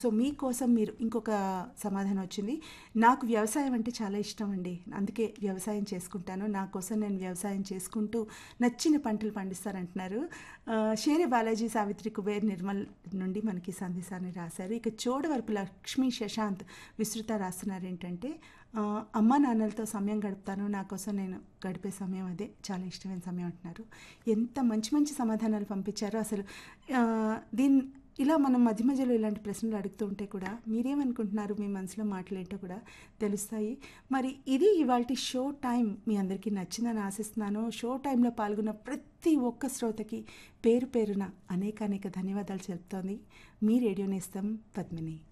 so మీకోసం మీరు ఇంకొక సమాధానం వచ్చింది నాకు వ్యవసాయం అంటే చాలా ఇష్టం అండి అందుకే వ్యవసాయం చేసుకుంటాను నా కోసం నేను వ్యవసాయం చేసుకుంటూ నచ్చిన పంటలు పండిస్తానంటున్నారు ఆ, షేరే బాలాజీ సావిత్రి కుబేర్ నిర్మల్ నుండి మనకి సందేశాన్ని రాశారు ఇక చోడవరపు లక్ష్మీ శశాంత్ విస్తృత రాస్తున్నారు ఏంటంటే ఆ, అమ్మా నాన్నలతో సమయం గడుపుతాను నా కోసం నేను గడిపే సమయం అదే చాలా ఇష్టమైన సమయం అంటున్నారు ఎంత మంచి మంచి సమాధానాలు పంపించారో అసలు ఆ, దీని ఇలా మనం మధ్య మధ్యలో ఇలాంటి ప్రశ్నలు అడుగుతూ ఉంటే కూడా మీరేమనుకుంటున్నారు మీ మనసులో మాటలేంటో కూడా తెలుస్తాయి మరి ఇది ఇవాళ షో టైం మీ అందరికీ నచ్చిందని ఆశిస్తున్నాను షో టైంలో పాల్గొన్న ప్రతి ఒక్క శ్రోతకి పేరు పేరున అనేక అనేక ధన్యవాదాలు చెప్తోంది మీ రేడియో నేస్తం పద్మిని